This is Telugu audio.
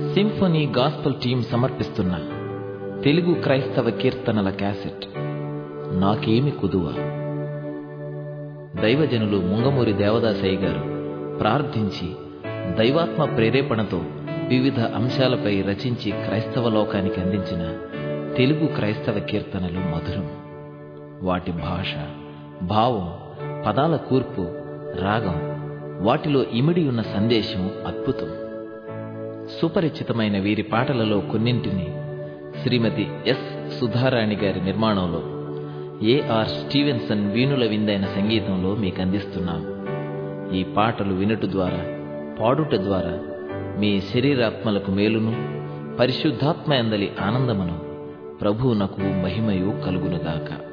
సింఫనీ గాస్పల్ టీం సమర్పిస్తున్న తెలుగు క్రైస్తవ కీర్తనల క్యాసెట్ నాకేమి కుదువ దైవజనులు ముంగమూరి దేవదాసయ్య గారు ప్రార్థించి దైవాత్మ ప్రేరేపణతో వివిధ అంశాలపై రచించి క్రైస్తవ లోకానికి అందించిన తెలుగు క్రైస్తవ కీర్తనలు మధురం వాటి భాష భావం పదాల కూర్పు రాగం వాటిలో ఇమిడి ఉన్న సందేశం అద్భుతం సుపరిచితమైన వీరి పాటలలో కొన్నింటిని శ్రీమతి ఎస్ సుధారాణి గారి నిర్మాణంలో ఏఆర్ స్టీవెన్సన్ వీణుల విందైన సంగీతంలో మీకు అందిస్తున్నాం ఈ పాటలు వినుట ద్వారా పాడుట ద్వారా మీ శరీరాత్మలకు మేలును పరిశుద్ధాత్మ ఎందలి ఆనందమును ప్రభువునకు మహిమయు కలుగునుగాక